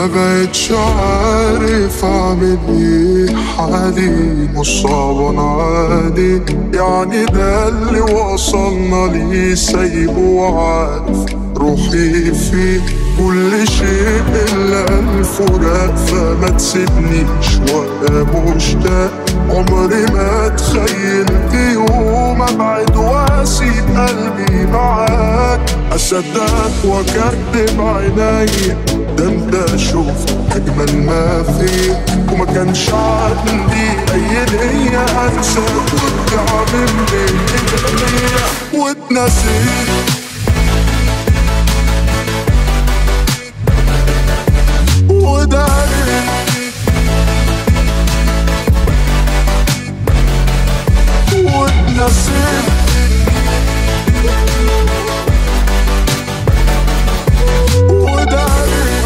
ما بقتش عارف اعمل ايه حالي مش صعب عادي يعني ده اللي وصلنا ليه سايبه وعارف روحي فيه كل شيء الا الفراق فما تسيبنيش وانا مشتاق عمري ما تخيلت يوم ابعد واسيب قلبي معاك اصدقك واكدب عيني ده انت شفت اجمل ما فيك وما كانش عندي اي نية انساك وتعمل لي واتنسيت وداري واتنسيت وداري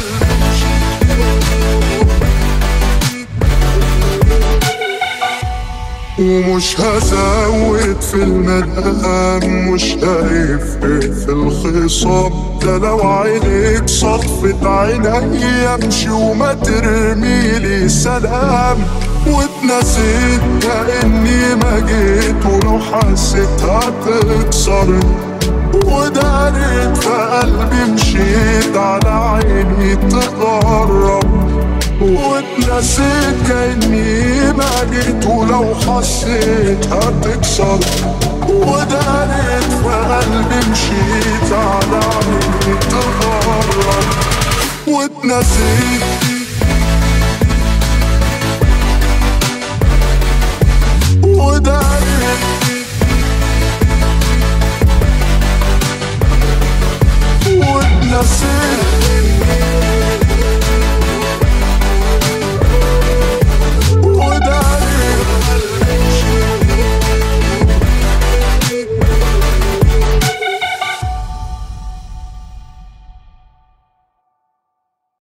ومش هزود في المدام مش هيفرق في الخصام ده لو عينيك صفت عيني امشي وما ترميلي سلام واتنسيت كأني ما جيت ولو حسيت هتكسر وداريت في قلبي مشيت على عيني تقرب واتنسيت كأني ما جيت ولو حسيت هتكسر وداريت في قلبي مشيت على عيني تقرب واتنسيت وداريت